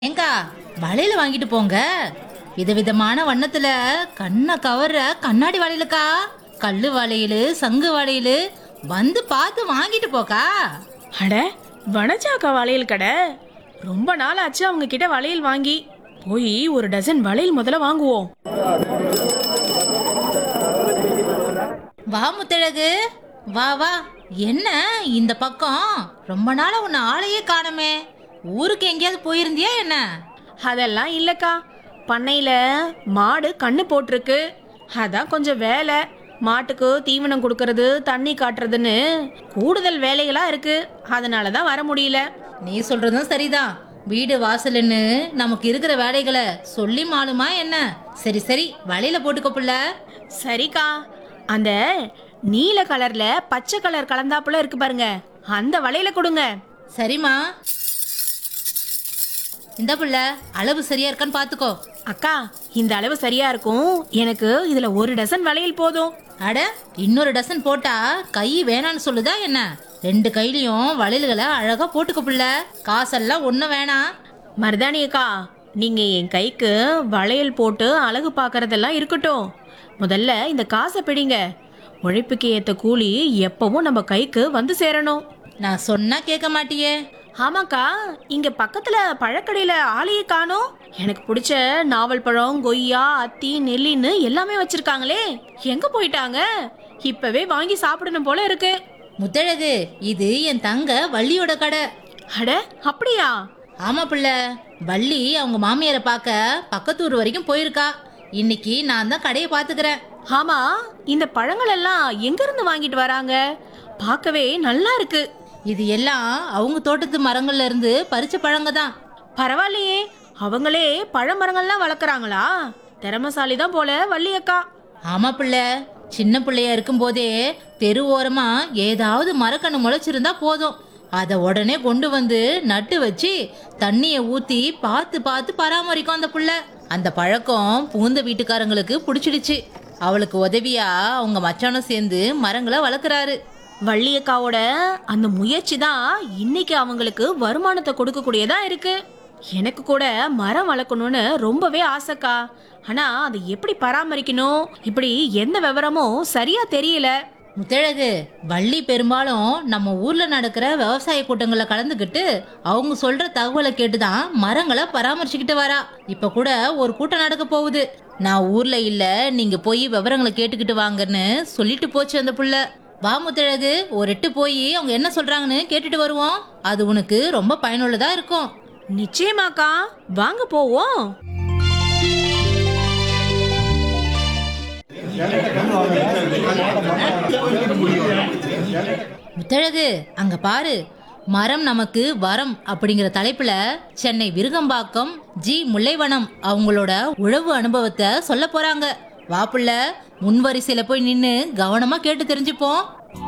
ஏங்கா வளையல வாங்கிட்டு போங்க விதவிதமான வண்ணத்துல கண்ணை கவர்ற கண்ணாடி வளையலுக்கா கல்லு வளையலு சங்கு வளையலு வந்து பார்த்து வாங்கிட்டு போக்கா அட வனஜாக்கா வளையல் கடை ரொம்ப நாள் ஆச்சு அவங்க கிட்ட வளையல் வாங்கி போய் ஒரு டசன் வளையல் முதல்ல வாங்குவோம் வா முத்தழகு வா வா என்ன இந்த பக்கம் ரொம்ப நாளா உன்னை ஆளையே காணமே ஊருக்கு எங்கேயாவது போயிருந்தியா என்ன அதெல்லாம் இல்லக்கா பண்ணையில மாடு கண்ணு போட்டிருக்கு அதான் கொஞ்சம் வேலை மாட்டுக்கு தீவனம் கொடுக்கறது தண்ணி காட்டுறதுன்னு கூடுதல் வேலைகளா இருக்கு அதனால தான் வர முடியல நீ சொல்றதும் சரிதான் வீடு வாசல்னு நமக்கு இருக்கிற வேலைகளை சொல்லி மாலுமா என்ன சரி சரி வளையல போட்டுக்கோ புள்ள சரிக்கா அந்த நீல கலர்ல பச்சை கலர் கலந்தாப்புல இருக்கு பாருங்க அந்த வளையல கொடுங்க சரிம்மா இந்த புள்ள அளவு சரியா இருக்கான்னு பாத்துக்கோ அக்கா இந்த அளவு சரியா இருக்கும் எனக்கு இதுல ஒரு டசன் வளையல் போதும் அட இன்னொரு டசன் போட்டா கை வேணான்னு சொல்லுதா என்ன ரெண்டு கையிலயும் வளையல்களை அழகா போட்டுக்கோ புள்ள காசெல்லாம் ஒண்ணும் வேணாம் மருதாணி அக்கா நீங்க என் கைக்கு வளையல் போட்டு அழகு பார்க்கறதெல்லாம் இருக்கட்டும் முதல்ல இந்த காசை பிடிங்க உழைப்புக்கு ஏத்த கூலி எப்பவும் நம்ம கைக்கு வந்து சேரணும் நான் சொன்னா கேட்க மாட்டியே ஆமாக்கா இங்க பக்கத்துல பழக்கடையில ஆளையே காணோம் எனக்கு பிடிச்ச நாவல் பழம் கொய்யா அத்தி நெல்லின்னு எல்லாமே வச்சிருக்காங்களே எங்க போயிட்டாங்க இப்பவே வாங்கி சாப்பிடணும் போல இருக்கு முத்தழகு இது என் தங்க வள்ளியோட கடை அட அப்படியா ஆமா புள்ள வள்ளி அவங்க மாமியாரை பார்க்க பக்கத்தூர் வரைக்கும் போயிருக்கா இன்னைக்கு நான் தான் கடையை பாத்துக்கிறேன் ஆமா இந்த பழங்கள் எல்லாம் எங்க இருந்து வாங்கிட்டு வராங்க பார்க்கவே நல்லா இருக்கு இது எல்லாம் அவங்க தோட்டத்து மரங்கள்ல இருந்து பறிச்ச பழங்க தான் பரவாயில்லையே அவங்களே பழமரங்கள்லாம் வளர்க்குறாங்களா திறமசாலி தான் போல வள்ளி அக்கா ஆமா பிள்ளை சின்ன பிள்ளையா இருக்கும்போதே தெரு ஓரமா ஏதாவது மரக்கண்ணு முளைச்சிருந்தா போதும் அதை உடனே கொண்டு வந்து நட்டு வச்சு தண்ணியை ஊத்தி பார்த்து பார்த்து பராமரிக்கும் அந்த புள்ள அந்த பழக்கம் பூந்த வீட்டுக்காரங்களுக்கு பிடிச்சிடுச்சு அவளுக்கு உதவியா அவங்க மச்சானும் சேர்ந்து மரங்களை வளர்க்குறாரு வள்ளி அக்காவோட அந்த முயற்சி தான் இன்னைக்கு அவங்களுக்கு வருமானத்தை கொடுக்கக்கூடியதா இருக்கு எனக்கு கூட மரம் வளர்க்கணும்னு ரொம்பவே ஆசைக்கா ஆனா அதை எப்படி பராமரிக்கணும் இப்படி எந்த விவரமும் சரியா தெரியல முத்தழகு வள்ளி பெரும்பாலும் நம்ம ஊர்ல நடக்கிற விவசாய கூட்டங்களில் கலந்துக்கிட்டு அவங்க சொல்ற தகவலை கேட்டுதான் மரங்களை பராமரிச்சுக்கிட்டு வரா இப்ப கூட ஒரு கூட்டம் நடக்க போகுது நான் ஊர்ல இல்ல நீங்க போய் விவரங்களை கேட்டுக்கிட்டு வாங்கன்னு சொல்லிட்டு போச்சு அந்த புள்ள வா முத்தழகு ஒரு எட்டு போய் அவங்க என்ன சொல்றாங்கன்னு கேட்டுட்டு வருவோம் அது உனக்கு ரொம்ப பயனுள்ளதா இருக்கும் நிச்சயமாக்கா வாங்க போவோம் முத்தழகு அங்க பாரு மரம் நமக்கு வரம் அப்படிங்கிற தலைப்புல சென்னை விருகம்பாக்கம் ஜி முல்லைவனம் அவங்களோட உழவு அனுபவத்தை சொல்ல போறாங்க வாப்புள்ள முன்வரிசையில போய் நின்னு கவனமா கேட்டு தெரிஞ்சுப்போம்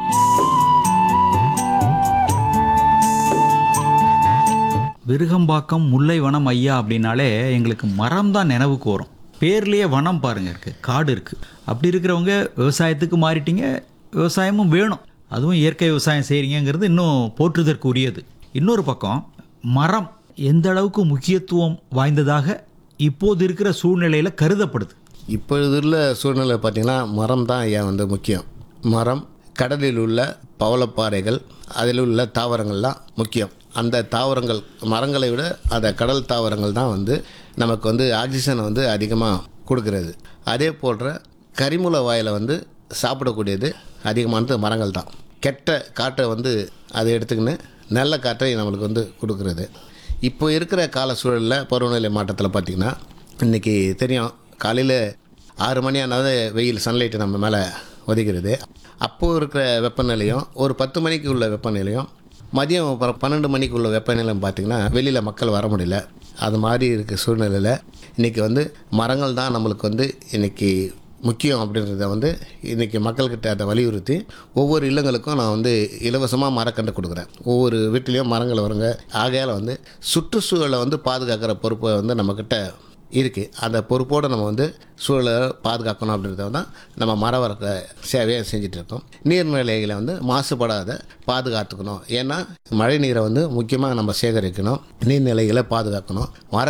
விருகம்பாக்கம் முல்லை வனம் ஐயா அப்படின்னாலே எங்களுக்கு மரம் தான் நினைவுக்கு வரும் பேர்லேயே வனம் பாருங்க இருக்கு காடு இருக்கு அப்படி இருக்கிறவங்க விவசாயத்துக்கு மாறிட்டீங்க விவசாயமும் வேணும் அதுவும் இயற்கை விவசாயம் செய்கிறீங்கிறது இன்னும் போற்றுதற்கு உரியது இன்னொரு பக்கம் மரம் எந்த அளவுக்கு முக்கியத்துவம் வாய்ந்ததாக இப்போது இருக்கிற சூழ்நிலையில் கருதப்படுது இப்பொழுது உள்ள சூழ்நிலை பார்த்திங்கன்னா மரம் தான் ஏன் வந்து முக்கியம் மரம் கடலில் உள்ள பவளப்பாறைகள் அதில் உள்ள தாவரங்கள்லாம் முக்கியம் அந்த தாவரங்கள் மரங்களை விட அந்த கடல் தாவரங்கள் தான் வந்து நமக்கு வந்து ஆக்சிஜனை வந்து அதிகமாக கொடுக்கிறது அதே போன்ற கரிமூல வாயில் வந்து சாப்பிடக்கூடியது அதிகமானது மரங்கள் தான் கெட்ட காற்றை வந்து அதை எடுத்துக்கின்னு நல்ல காற்றை நம்மளுக்கு வந்து கொடுக்கிறது இப்போ இருக்கிற கால சூழலில் பருவநிலை மாற்றத்தில் பார்த்திங்கன்னா இன்றைக்கி தெரியும் காலையில் ஆறு மணி ஆனாவது வெயில் சன்லைட்டு நம்ம மேலே ஒதுக்கிறது அப்போது இருக்கிற வெப்பநிலையும் ஒரு பத்து மணிக்கு உள்ள வெப்பநிலையும் மதியம் அப்புறம் பன்னெண்டு மணிக்கு உள்ள வெப்பநிலையும் பார்த்திங்கன்னா வெளியில் மக்கள் வர முடியல அது மாதிரி இருக்க சூழ்நிலையில் இன்றைக்கி வந்து மரங்கள் தான் நம்மளுக்கு வந்து இன்றைக்கி முக்கியம் அப்படின்றத வந்து இன்றைக்கி மக்கள்கிட்ட அதை வலியுறுத்தி ஒவ்வொரு இல்லங்களுக்கும் நான் வந்து இலவசமாக மரக்கன்று கொடுக்குறேன் ஒவ்வொரு வீட்லேயும் மரங்கள் வருங்க ஆகையால் வந்து சுற்றுச்சூழலை வந்து பாதுகாக்கிற பொறுப்பை வந்து நம்மக்கிட்ட இருக்குது அந்த பொறுப்போடு நம்ம வந்து சூழலை பாதுகாக்கணும் அப்படின்றத தான் நம்ம மர வளர்க்க சேவையாக செஞ்சிட்ருக்கோம் நீர்நிலைகளை வந்து மாசுபடாத பாதுகாத்துக்கணும் ஏன்னா மழை நீரை வந்து முக்கியமாக நம்ம சேகரிக்கணும் நீர்நிலைகளை பாதுகாக்கணும் மர